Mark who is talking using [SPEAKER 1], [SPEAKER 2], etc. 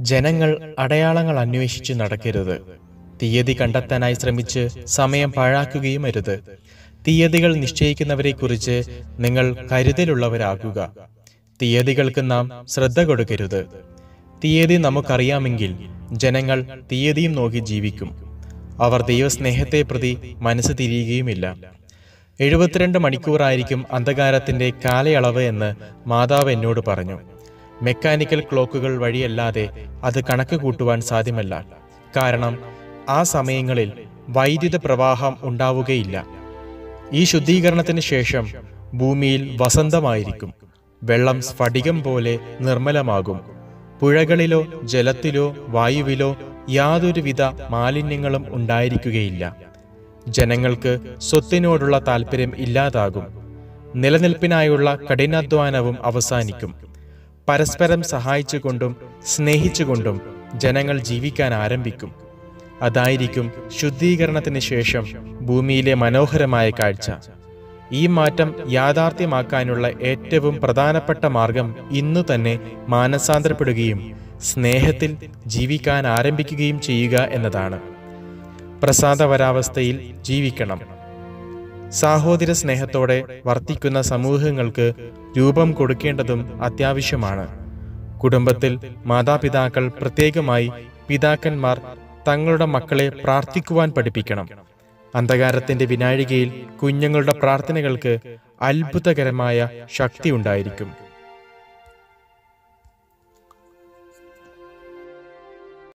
[SPEAKER 1] ജനങ്ങൾ അടയാളങ്ങൾ അന്വേഷിച്ചു നടക്കരുത് തീയതി കണ്ടെത്താനായി ശ്രമിച്ച് സമയം പാഴാക്കുകയും അരുത് തീയതികൾ നിശ്ചയിക്കുന്നവരെക്കുറിച്ച് നിങ്ങൾ കരുതലുള്ളവരാകുക തീയതികൾക്ക് നാം ശ്രദ്ധ കൊടുക്കരുത് തീയതി നമുക്കറിയാമെങ്കിൽ ജനങ്ങൾ തീയതിയും നോക്കി ജീവിക്കും അവർ ദൈവസ്നേഹത്തെ പ്രതി മനസ്സ് തിരിയുകയുമില്ല എഴുപത്തിരണ്ട് മണിക്കൂറായിരിക്കും അന്ധകാരത്തിന്റെ കാലയളവ് എന്ന് മാതാവ് എന്നോട് പറഞ്ഞു മെക്കാനിക്കൽ ക്ലോക്കുകൾ വഴിയല്ലാതെ അത് കണക്ക് കൂട്ടുവാൻ സാധ്യമല്ല കാരണം ആ സമയങ്ങളിൽ വൈദ്യുത പ്രവാഹം ഉണ്ടാവുകയില്ല ഈ ശുദ്ധീകരണത്തിന് ശേഷം ഭൂമിയിൽ വസന്തമായിരിക്കും വെള്ളം സ്ഫടികം പോലെ നിർമ്മലമാകും പുഴകളിലോ ജലത്തിലോ വായുവിലോ യാതൊരുവിധ മാലിന്യങ്ങളും ഉണ്ടായിരിക്കുകയില്ല ജനങ്ങൾക്ക് സ്വത്തിനോടുള്ള താല്പര്യം ഇല്ലാതാകും നിലനിൽപ്പിനായുള്ള കഠിനാധ്വാനവും അവസാനിക്കും പരസ്പരം സഹായിച്ചുകൊണ്ടും സ്നേഹിച്ചുകൊണ്ടും ജനങ്ങൾ ജീവിക്കാൻ ആരംഭിക്കും അതായിരിക്കും ശുദ്ധീകരണത്തിന് ശേഷം ഭൂമിയിലെ മനോഹരമായ കാഴ്ച ഈ മാറ്റം യാഥാർത്ഥ്യമാക്കാനുള്ള ഏറ്റവും പ്രധാനപ്പെട്ട മാർഗം ഇന്നു തന്നെ മാനസാന്തരപ്പെടുകയും സ്നേഹത്തിൽ ജീവിക്കാൻ ആരംഭിക്കുകയും ചെയ്യുക എന്നതാണ് പ്രസാദവരാവസ്ഥയിൽ ജീവിക്കണം സാഹോദര സ്നേഹത്തോടെ വർത്തിക്കുന്ന സമൂഹങ്ങൾക്ക് രൂപം കൊടുക്കേണ്ടതും അത്യാവശ്യമാണ് കുടുംബത്തിൽ മാതാപിതാക്കൾ പ്രത്യേകമായി പിതാക്കന്മാർ തങ്ങളുടെ മക്കളെ പ്രാർത്ഥിക്കുവാൻ പഠിപ്പിക്കണം അന്ധകാരത്തിന്റെ വിനാഴികയിൽ കുഞ്ഞുങ്ങളുടെ പ്രാർത്ഥനകൾക്ക് അത്ഭുതകരമായ ശക്തി ഉണ്ടായിരിക്കും